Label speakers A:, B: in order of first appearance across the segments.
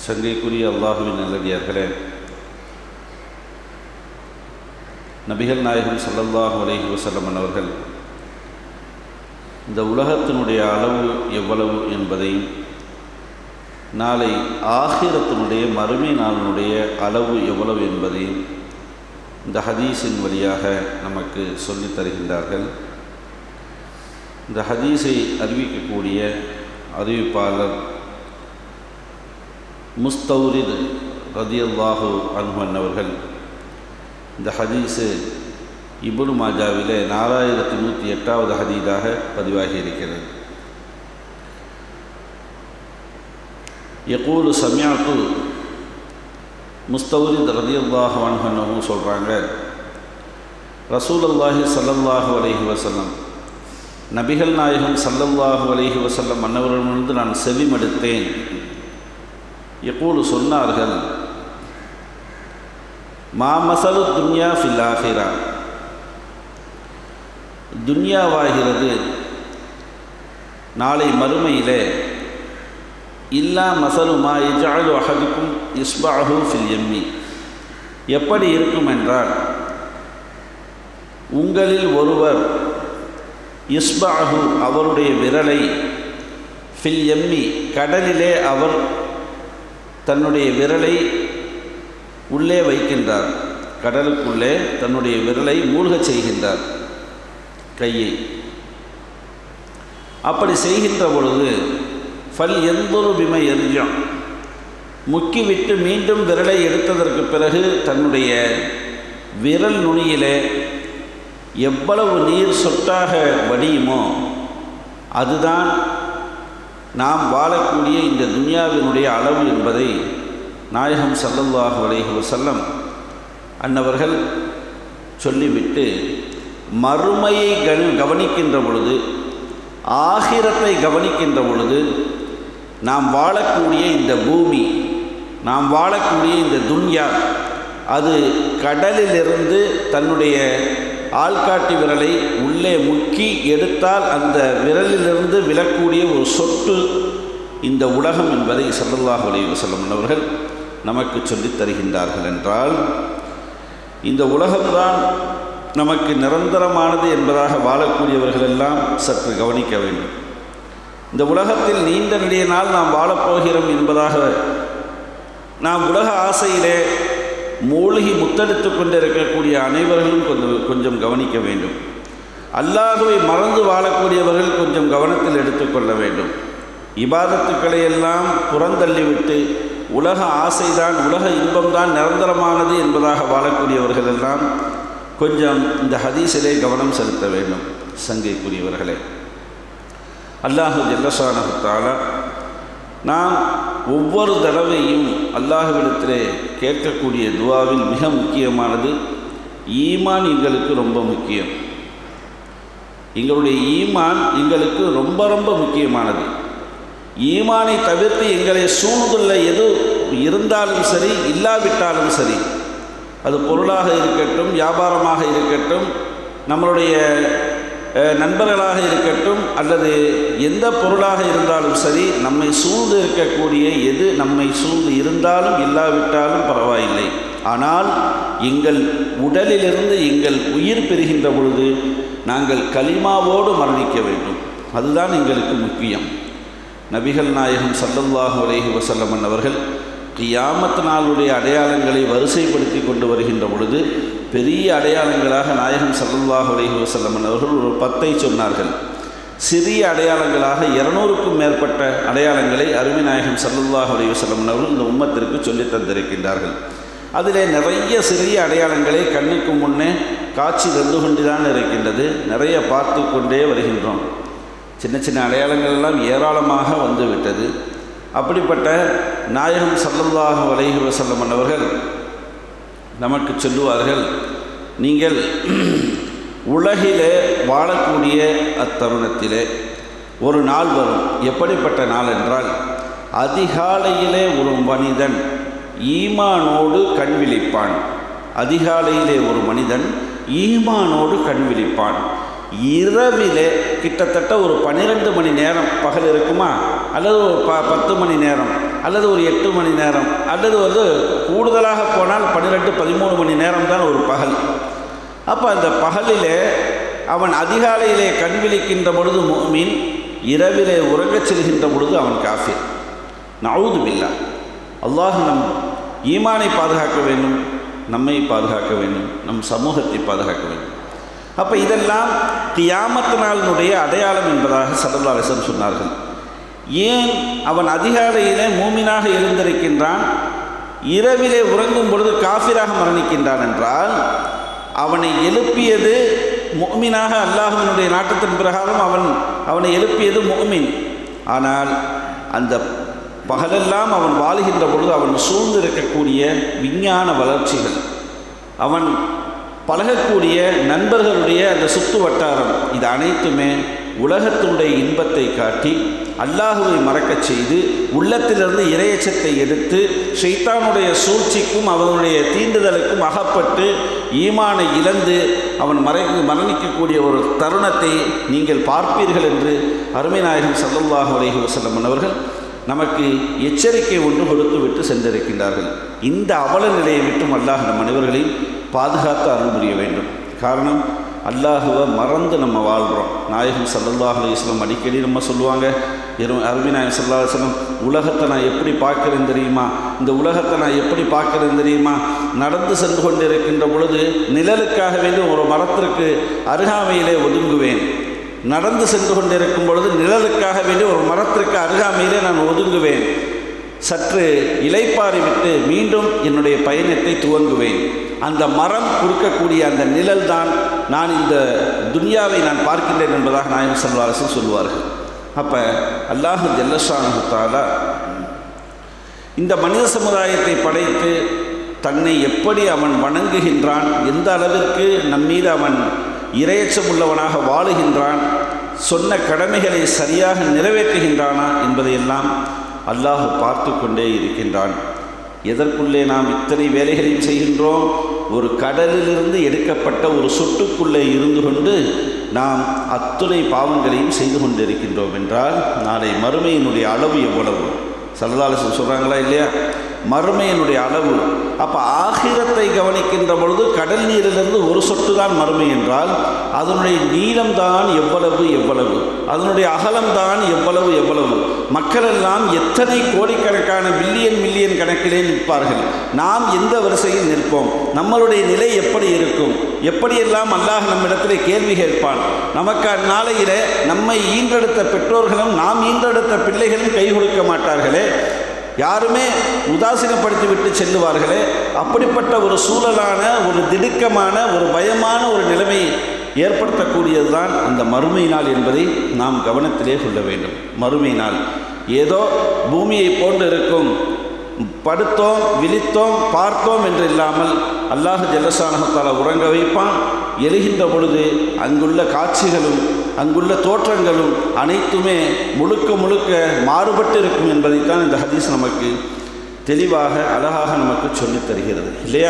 A: சங்கைக்குரிய அல்லாஹுவின் நல்லடியார்களே நபிகள் நாயகம் ஸல்லல்லாஹு அலைஹி வஸல்லம் அவர்கள் இந்த உலகத்தினுடைய அளவு எவ்வளவு என்பதையும் நாளை ஆகிரத்தினுடைய மறுமை நாளினுடைய அளவு எவ்வளவு என்பதையும் இந்த ஹதீஸின் வழியாக நமக்கு சொல்லித் தருகின்றார்கள் இந்த ஹதீஸை அறிவிக்கக்கூடிய அறிவிப்பாளர் முஸ்தௌரித் ரதியல்லாஹு அன்ஹன் அவர்கள் இந்த ஹதீஸு இபுனு மாஜாவிலே நாலாயிரத்தி நூற்றி எட்டாவது ஹதீதாக பதிவாகி இருக்கிறது யகூலு சமியாத்து முஸ்தௌரித் ரதியல்லாஹு அன்ஹன்னு சொல்கிறாங்க ரசூலல்லாஹி சல்லல்லாஹு அலைஹி வசல்லம் நபிகள் நாயகம் சல்லல்லாஹு அலைஹி வசல்லம் மன்னவரிடமிருந்து நான் செவிமடுத்தேன் எப்போது சொன்னார்கள் மாமசலு துன்யா ஃபில் ஆஹிரா துன்யாவாகிறது நாளை மறுமையிலே இல்லா மசலு மா இஜாலு அஹதுக்கும் இஸ்பாஹு ஃபில் எம்மி எப்படி இருக்கும் என்றால் உங்களில் ஒருவர் இஸ்பாஹு அவருடைய விரலை ஃபில் எம்மி கடலிலே அவர் தன்னுடைய விரலை உள்ளே வைக்கின்றார் கடலுக்குள்ளே தன்னுடைய விரலை மூழ்கச் செய்கின்றார் கையை அப்படி செய்கின்ற பொழுது ஃபல் எந்தொரு பிமை எரிஞ்சம் முக்கிவிட்டு மீண்டும் விரலை எடுத்ததற்கு பிறகு தன்னுடைய விரல் நுனியிலே எவ்வளவு நீர் சொட்டாக வடியுமோ அதுதான் நாம் வாழக்கூடிய இந்த துன்யாவினுடைய அளவு என்பதை நாயகம் சல்லல்லாஹு அலைஹி வசல்லம் அன்னவர்கள் சொல்லிவிட்டு மறுமையை கனி கவனிக்கின்ற பொழுது ஆகிரத்தை கவனிக்கின்ற பொழுது நாம் வாழக்கூடிய இந்த பூமி நாம் வாழக்கூடிய இந்த துன்யா அது கடலிலிருந்து தன்னுடைய ஆள்காட்டி விரலை உள்ளே முக்கி எடுத்தால் அந்த விரலிலிருந்து விழக்கூடிய ஒரு சொட்டு இந்த உலகம் என்பதை சல்லல்லாஹு அலைஹி வஸல்லம் அவர்கள் நமக்கு சொல்லித் தருகின்றார்கள் என்றால் இந்த உலகம்தான் நமக்கு நிரந்தரமானது என்பதாக வாழக்கூடியவர்கள் எல்லாம் சற்று கவனிக்க வேண்டும் இந்த உலகத்தில் நீண்ட நெடிய நாள் நாம் வாழப்போகிறோம் என்பதாக நாம் உலக ஆசையிலே மூழ்கி முத்தெடுத்து கொண்டிருக்கக்கூடிய அனைவர்களும் கொஞ்சம் கொஞ்சம் கவனிக்க வேண்டும் அல்லாஹுவை மறந்து வாழக்கூடியவர்கள் கொஞ்சம் கவனத்தில் எடுத்துக்கொள்ள வேண்டும் இபாதத்துக்களை எல்லாம் புறந்தள்ளிவிட்டு உலக ஆசைதான் உலக இன்பம்தான் நிரந்தரமானது என்பதாக வாழக்கூடியவர்கள் எல்லாம் கொஞ்சம் இந்த ஹதீஸிலே கவனம் செலுத்த வேண்டும் சங்கைக்குரியவர்களே அல்லாஹு ஜல்லசானத்தால நாம் ஒவ்வொரு தடவையும் அல்லாஹுவிடத்திலே கேட்கக்கூடிய துவாவில் மிக முக்கியமானது ஈமான் எங்களுக்கு ரொம்ப முக்கியம் எங்களுடைய ஈமான் எங்களுக்கு ரொம்ப ரொம்ப முக்கியமானது ஈமானை தவிர்த்து எங்களை சூழ்ந்துள்ள எது இருந்தாலும் சரி இல்லாவிட்டாலும் சரி அது பொருளாக இருக்கட்டும் வியாபாரமாக இருக்கட்டும் நம்மளுடைய நண்பர்களாக இருக்கட்டும் அல்லது எந்த பொருளாக இருந்தாலும் சரி நம்மை சூழ்ந்து இருக்கக்கூடிய எது நம்மை சூழ்ந்து இருந்தாலும் இல்லாவிட்டாலும் பரவாயில்லை ஆனால் எங்கள் உடலிலிருந்து எங்கள் உயிர் பெறுகின்ற பொழுது நாங்கள் களிமாவோடு மரணிக்க வேண்டும் அதுதான் எங்களுக்கு முக்கியம் நபிகள் நாயகம் சல்லல்லாஹு அலைஹி வசல்லமன் அவர்கள் கியாமத் நாளுடைய அடையாளங்களை வரிசைப்படுத்தி கொண்டு வருகின்ற பொழுது பெரிய அடையாளங்களாக நாயகம் சல்லல்லாஹு அலைஹி வசல்லமன் அவர்கள் ஒரு பத்தை சொன்னார்கள் சிறிய அடையாளங்களாக இருநூறுக்கும் மேற்பட்ட அடையாளங்களை அருமை நாயகம் சல்லல்லாஹு அலைஹி வசல்லமன் அவர்கள் இந்த உம்மத்திற்கு சொல்லித் தந்திருக்கின்றார்கள் அதிலே நிறைய சிறிய அடையாளங்களை கண்ணுக்கு முன்னே காட்சி வந்து கொண்டுதான் இருக்கின்றது நிறைய பார்த்து கொண்டே வருகின்றோம் சின்ன சின்ன அடையாளங்கள் எல்லாம் ஏராளமாக வந்து விட்டது அப்படிப்பட்ட நாயகம் சல்லல்லாஹு அலைஹி வசல்லம் அவர்கள் நமக்கு சொல்லுவார்கள் நீங்கள் உலகிலே வாழக்கூடிய அத்தருணத்திலே ஒரு நாள் வரும் எப்படிப்பட்ட நாள் என்றால் அதிகாலையிலே ஒரு மனிதன் ஈமானோடு கண் விழிப்பான் அதிகாலையிலே ஒரு மனிதன் ஈமானோடு கண் விழிப்பான் இரவிலே கிட்டத்தட்ட ஒரு பன்னிரெண்டு மணி நேரம் பகல் இருக்குமா அல்லது ஒரு ப பத்து மணி நேரம் அல்லது ஒரு எட்டு மணி நேரம் அல்லது வந்து கூடுதலாக போனால் பன்னிரெண்டு பதிமூணு மணி நேரம் தான் ஒரு பகல் அப்போ அந்த பகலிலே அவன் அதிகாலையிலே கண் விழிக்கின்ற பொழுது மீன் இரவிலே உறங்கச் செல்கின்ற பொழுது அவன் காஃபிர் நவுது பில்லா அல்லாஹ் நம் ஈமானை பாதுகாக்க வேண்டும் நம்மை பாதுகாக்க வேண்டும் நம் சமூகத்தை பாதுகாக்க வேண்டும் அப்போ இதெல்லாம் கியாமத்து நாளினுடைய அடையாளம் என்பதாக சல்லல்லாசன் சொன்னார்கள் ஏன் அவன் அதிகாலையிலே மூமினாக எழுந்திருக்கின்றான் இரவிலே உறங்கும் பொழுது காஃபிராக மரணிக்கின்றான் என்றால் அவனை எழுப்பியது முக்மினாக அல்லாஹுவினுடைய நாட்டத்தின் பிரகாரம் அவன் அவனை எழுப்பியது முக்மின் ஆனால் அந்த பகலெல்லாம் அவன் வாழுகின்ற பொழுது அவன் சூழ்ந்திருக்கக்கூடிய விஞ்ஞான வளர்ச்சிகள் அவன் பழகக்கூடிய நண்பர்களுடைய அந்த சுத்து வட்டாரம் இது அனைத்துமே உலகத்தினுடைய இன்பத்தை காட்டி அல்லாஹுவை மறக்கச் செய்து உள்ளத்திலிருந்து இரையச்சத்தை எடுத்து ஷைத்தானுடைய சூழ்ச்சிக்கும் அவனுடைய தீண்டுதலுக்கும் அகப்பட்டு ஈமானை இழந்து அவன் மறை மரணிக்கக்கூடிய ஒரு தருணத்தை நீங்கள் பார்ப்பீர்கள் என்று அருமை நாயகம் சல்லல்லாஹு அலைஹி வசல்லம் அவர்கள் நமக்கு எச்சரிக்கை ஒன்று கொடுத்து விட்டு சென்றிருக்கின்றார்கள் இந்த அவல நிலையை விட்டும் அல்லாஹ் நம் அனைவர்களையும் பாதுகாத்து அருள் புரிய வேண்டும் காரணம் அல்லாஹுவை மறந்து நம்ம வாழ்கிறோம் நாயகம் சல்லல்லாஹ் அலையம் அடிக்கடி நம்ம சொல்லுவாங்க இரு அருமை நாயகம் சல்லா அலுவலம் உலகத்தை நான் எப்படி பார்க்குறேன் தெரியுமா இந்த உலகத்தை நான் எப்படி பார்க்குறேன் தெரியுமா நடந்து சென்று கொண்டிருக்கின்ற பொழுது நிழலுக்காக வேண்டி ஒரு மரத்திற்கு அருகாமையிலே ஒதுங்குவேன் நடந்து சென்று கொண்டிருக்கும் பொழுது நிழலுக்காக வேண்டி ஒரு மரத்திற்கு அருகாமையிலே நான் ஒதுங்குவேன் சற்று இலைப்பாரி விட்டு மீண்டும் என்னுடைய பயணத்தை துவங்குவேன் அந்த மரம் கொடுக்கக்கூடிய அந்த நிழல் தான் நான் இந்த துனியாவை நான் பார்க்கின்றேன் என்பதாக நாயகம் செல்வாரசன் சொல்வார்கள் அப்போ அல்லாஹு ஜல்லஷானுத்தாலா இந்த மனித சமுதாயத்தை படைத்து தன்னை எப்படி அவன் வணங்குகின்றான் எந்த அளவிற்கு நம்மீது அவன் இரையச்சம் உள்ளவனாக வாழுகின்றான் சொன்ன கடமைகளை சரியாக நிறைவேற்றுகின்றானா என்பதையெல்லாம் அல்லாஹ் பார்த்து கொண்டே இருக்கின்றான் எதற்குள்ளே நாம் இத்தனை வேலைகளையும் செய்கின்றோம் ஒரு கடலிலிருந்து எடுக்கப்பட்ட ஒரு சொட்டுக்குள்ளே இருந்து கொண்டு நாம் அத்துணை பாவங்களையும் செய்து கொண்டிருக்கின்றோம் என்றால் நாளை மறுமையினுடைய அளவு எவ்வளவு சரதாலசன் சொல்கிறாங்களா இல்லையா மறுமையினுடைய அளவு அப்போ ஆகிரத்தை கவனிக்கின்ற பொழுது கடல் நீரிலிருந்து ஒரு சொட்டு தான் மறுமை என்றால் அதனுடைய நீளம்தான் எவ்வளவு எவ்வளவு அதனுடைய அகலம்தான் எவ்வளவு எவ்வளவு மக்கள் எல்லாம் எத்தனை கோடிக்கணக்கான பில்லியன் மில்லியன் கணக்கிலே நிற்பார்கள் நாம் எந்த வரிசையில் நிற்போம் நம்மளுடைய நிலை எப்படி இருக்கும் எப்படியெல்லாம் அல்லாஹ் நம்மிடத்திலே கேள்வி கேட்பான் நமக்கு அந்நாளையிலே நம்மை ஈன்றெடுத்த பெற்றோர்களும் நாம் ஈன்றெடுத்த பிள்ளைகளும் கை கொடுக்க மாட்டார்களே யாருமே உதாசீனப்படுத்தி விட்டு செல்லுவார்களே அப்படிப்பட்ட ஒரு சூழலான ஒரு திடுக்கமான ஒரு பயமான ஒரு நிலைமை ஏற்படுத்தக்கூடியது தான் அந்த மறுமை நாள் என்பதை நாம் கவனத்திலே கொள்ள வேண்டும் மறுமை நாள் ஏதோ பூமியை போன்று இருக்கும் படுத்தோம் விழித்தோம் பார்த்தோம் என்று இல்லாமல் அல்லாஹ் ஜல்லசானகத்தால் உறங்க வைப்பான் எழுகின்ற பொழுது அங்குள்ள காட்சிகளும் அங்குள்ள தோற்றங்களும் அனைத்துமே முழுக்க முழுக்க மாறுபட்டு இருக்கும் என்பதைத்தான் இந்த ஹதீஸ் நமக்கு தெளிவாக அழகாக நமக்கு சொல்லித் தருகிறது இல்லையா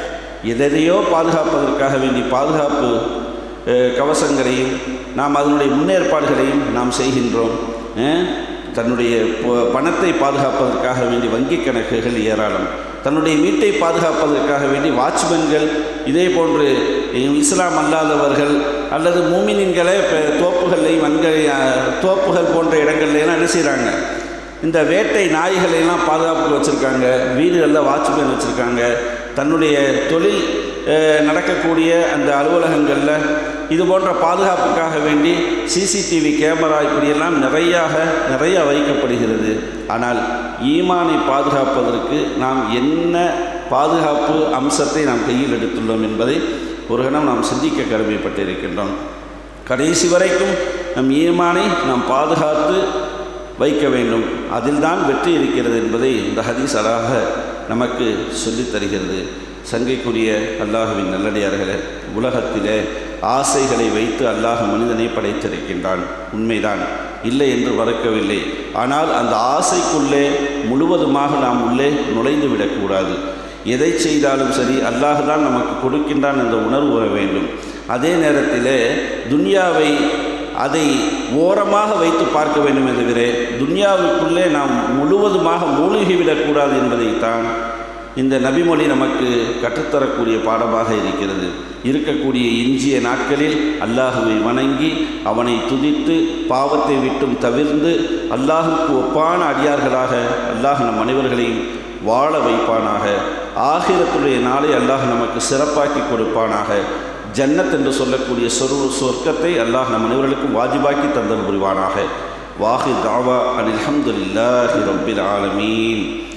A: எதையோ பாதுகாப்பதற்காக வேண்டி பாதுகாப்பு கவசங்களையும் நாம் அதனுடைய முன்னேற்பாடுகளையும் நாம் செய்கின்றோம் தன்னுடைய பணத்தை பாதுகாப்பதற்காக வேண்டி வங்கி கணக்குகள் ஏராளம் தன்னுடைய வீட்டை பாதுகாப்பதற்காக வேண்டி வாட்ச்மேன்கள் இதே போன்று இஸ்லாம் அல்லாதவர்கள் அல்லது மூமினின்களை தோப்புகள்லையும் வன்களை தோப்புகள் போன்ற இடங்கள்லாம் என்ன செய்கிறாங்க இந்த வேட்டை நாய்களையெல்லாம் பாதுகாப்புக்கு வச்சுருக்காங்க வீடுகளில் வாட்ச்மேன் வச்சுருக்காங்க தன்னுடைய தொழில் நடக்கக்கூடிய அந்த அலுவலகங்களில் இது போன்ற பாதுகாப்புக்காக வேண்டி சிசிடிவி கேமரா இப்படியெல்லாம் நிறையாக நிறைய வைக்கப்படுகிறது ஆனால் ஈமானை பாதுகாப்பதற்கு நாம் என்ன பாதுகாப்பு அம்சத்தை நாம் கையில் எடுத்துள்ளோம் என்பதை ஒரு கணம் நாம் சிந்திக்க கடமைப்பட்டிருக்கின்றோம் கடைசி வரைக்கும் நம் ஈமானை நாம் பாதுகாத்து வைக்க வேண்டும் அதில்தான் வெற்றி இருக்கிறது என்பதை இந்த ஹதீஸ் அழகாக நமக்கு சொல்லித் தருகிறது சங்கைக்குரிய அல்லாஹுவின் நல்லடியார்களே உலகத்திலே ஆசைகளை வைத்து அல்லாஹ் மனிதனை படைத்திருக்கின்றான் உண்மைதான் இல்லை என்று மறக்கவில்லை ஆனால் அந்த ஆசைக்குள்ளே முழுவதுமாக நாம் உள்ளே நுழைந்து விடக்கூடாது எதை செய்தாலும் சரி அல்லாஹ் தான் நமக்கு கொடுக்கின்றான் என்ற உணர்வு வர வேண்டும் அதே நேரத்தில் துன்யாவை அதை ஓரமாக வைத்து பார்க்க வேண்டும் தவிர துன்யாவுக்குள்ளே நாம் முழுவதுமாக மூழ்கிவிடக்கூடாது என்பதைத்தான் இந்த நபிமொழி நமக்கு கற்றுத்தரக்கூடிய பாடமாக இருக்கிறது இருக்கக்கூடிய எஞ்சிய நாட்களில் அல்லாஹுவை வணங்கி அவனை துதித்து பாவத்தை விட்டும் தவிர்ந்து அல்லாஹுக்கு ஒப்பான அடியார்களாக அல்லாஹ் நம் அனைவர்களையும் வாழ வைப்பானாக ஆகிரத்துடைய நாளை அல்லாஹ் நமக்கு சிறப்பாக்கி கொடுப்பானாக ஜன்னத் என்று சொல்லக்கூடிய சொரு சொர்க்கத்தை அல்லாஹ் நம் அனைவர்களுக்கும் வாஜிபாக்கி தந்தல் புரிவானாக வாஹி தாவா அனில் அஹமதுல்லாஹி ரப்பில் ஆலமீன்